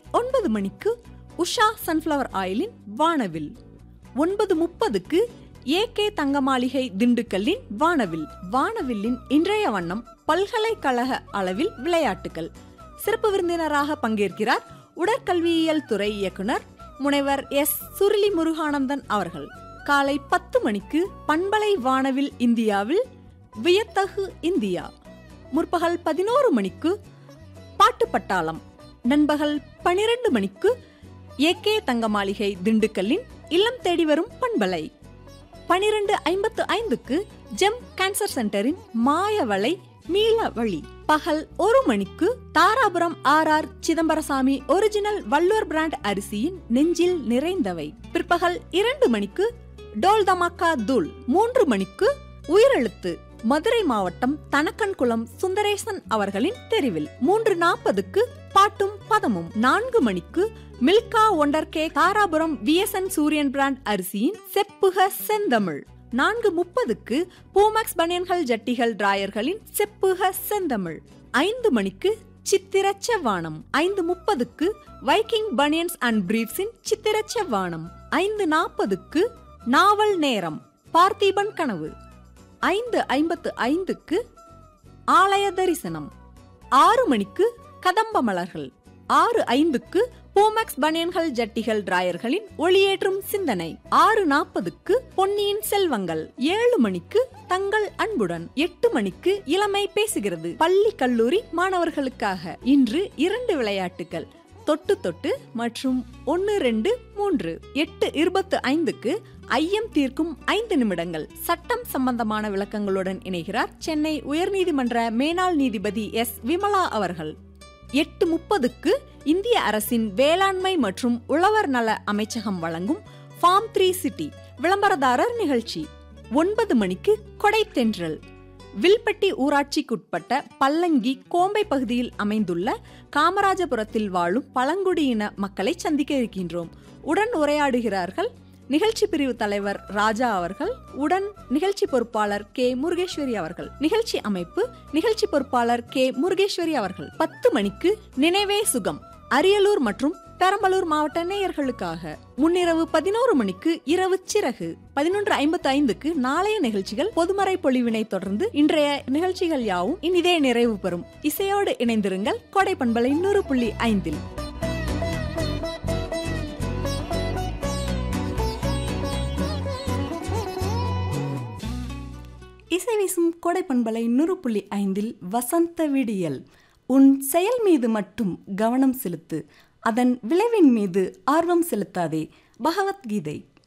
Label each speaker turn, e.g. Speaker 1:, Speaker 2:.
Speaker 1: ஒன்பது மணிக்கு உஷா சன்ஃப்ளவர் ஆயிலின் வானவில் ஒன்பது முப்பதுக்கு ஏகே தங்கமாளிகை திண்டுக்கல்லின் வானவில் வானவில்லின் இன்றைய வண்ணம் பல்கலைக்கழக அளவில் விளையாட்டுகள் சிறப்பு விருந்தினராக பங்கேற்கிறார் உடற்கல்வியியல் துறை இயக்குனர் முனைவர் எஸ் சுருளி முருகானந்தன் அவர்கள் காலை பத்து மணிக்கு பண்பலை வானவில் இந்தியாவில் வியத்தகு இந்தியா முற்பகல் பதினோரு மணிக்கு பாட்டு பட்டாளம் நண்பகல் பனிரெண்டு மணிக்கு ஏகே தங்க மாளிகை திண்டுக்கல்லின் இல்லம் தேடி வரும் பண்பலை பனிரெண்டு ஐம்பத்து ஐந்துக்கு ஜெம் கேன்சர் சென்டரின் மாயவளை மீள வழி பகல் ஒரு மணிக்கு Dharapuram R R Chidambarasamy original Valluvar brand அரிசியின் நெஞ்சில் நிறைந்தவை பிற்பகல் இரண்டு மணிக்கு டோல் தமாக்கா தூள் மூன்று மணிக்கு உயிரெழுத்து மதுரை மாவட்டம் தனக்கன்குளம் சுந்தரேசன் அவர்களின் தெரிவில் மூன்று நாற்பதுக்கு பாட்டும் பதமும் நான்கு மணிக்கு Milka wonder cake Dharapuram VSN Suriyan brand அரிசியின் செப்புக செந்தமிழ் நான்கு முப்பதுக்கு பூமக்ஸ் பனியன்கள் ஜட்டிகள் டிராயர்களின் செப்புக செந்தமிழ் ஐந்து மணிக்கு சித்திரச்ச வானம் ஐந்து முப்பதுக்கு வைக்கிங் பனியன்ஸ் அண்ட் பிரீப்ஸின் சித்திரச்ச வானம் ஐந்து நாற்பதுக்கு நாவல் நேரம் பார்த்திபன் கனவு ஐந்து ஐம்பத்து ஐந்துக்கு ஆலய தரிசனம் ஆறு மணிக்கு கதம்ப மலர்கள் ஆறு ஐந்துக்கு பூமக்ஸ் பனியன்கள் ஜட்டிகள் டிராயர்களின் ஒளியேற்றும் சிந்தனை ஆறு நாற்பதுக்கு பொன்னியின் செல்வங்கள் ஏழு மணிக்கு தங்கள் அன்புடன் எட்டு மணிக்கு இளமை பேசுகிறது பள்ளி கல்லூரி மாணவர்களுக்காக இன்று இரண்டு விளையாட்டுகள் தொட்டு தொட்டு மற்றும் ஒன்று ரெண்டு மூன்று எட்டு இருபத்து ஐந்துக்கு ஐயம் தீர்க்கும் ஐந்து நிமிடங்கள் சட்டம் சம்பந்தமான விளக்கங்களுடன் இணைகிறார் சென்னை உயர்நீதிமன்ற மேனாள் நீதிபதி எஸ் விமலா அவர்கள் எட்டு முப்பதுக்கு இந்திய அரசின் வேளாண்மை மற்றும் உழவர் நல அமைச்சகம் வழங்கும் ஃபார்ம் த்ரீ சிட்டி விளம்பரதாரர் நிகழ்ச்சி ஒன்பது மணிக்கு கொடை தென்றல் வில்பட்டி ஊராட்சிக்குட்பட்ட பல்லங்கி கோம்பை பகுதியில் அமைந்துள்ள காமராஜபுரத்தில் வாழும் பழங்குடியின மக்களை சந்திக்க இருக்கின்றோம் உடன் உரையாடுகிறார்கள் நிகழ்ச்சி பிரிவு தலைவர் ராஜா அவர்கள் உடன் நிகழ்ச்சி பொறுப்பாளர் கே முருகேஸ்வரி அவர்கள் நிகழ்ச்சி அமைப்பு நிகழ்ச்சி பொறுப்பாளர் கே முருகேஸ்வரி அவர்கள் பத்து மணிக்கு நினைவே சுகம் அரியலூர் மற்றும் பெரம்பலூர் மாவட்ட நேயர்களுக்காக முன்னிரவு பதினோரு மணிக்கு இரவு சிறகு பதினொன்று ஐம்பத்தி ஐந்துக்கு நாளைய நிகழ்ச்சிகள் பொதுமறை பொழிவினை தொடர்ந்து இன்றைய நிகழ்ச்சிகள் யாவும் இனிதே நிறைவு பெறும் இசையோடு இணைந்திருங்கள் கோடை பண்பலை நூறு புள்ளி ஐந்தில் இசை வீசும் கோடை பண்பலை நூறு புள்ளி ஐந்தில் வசந்த விடியல் உன் செயல் மீது மட்டும் கவனம் செலுத்து அதன் விளைவின் மீது ஆர்வம் செலுத்தாதே பகவத்கீதை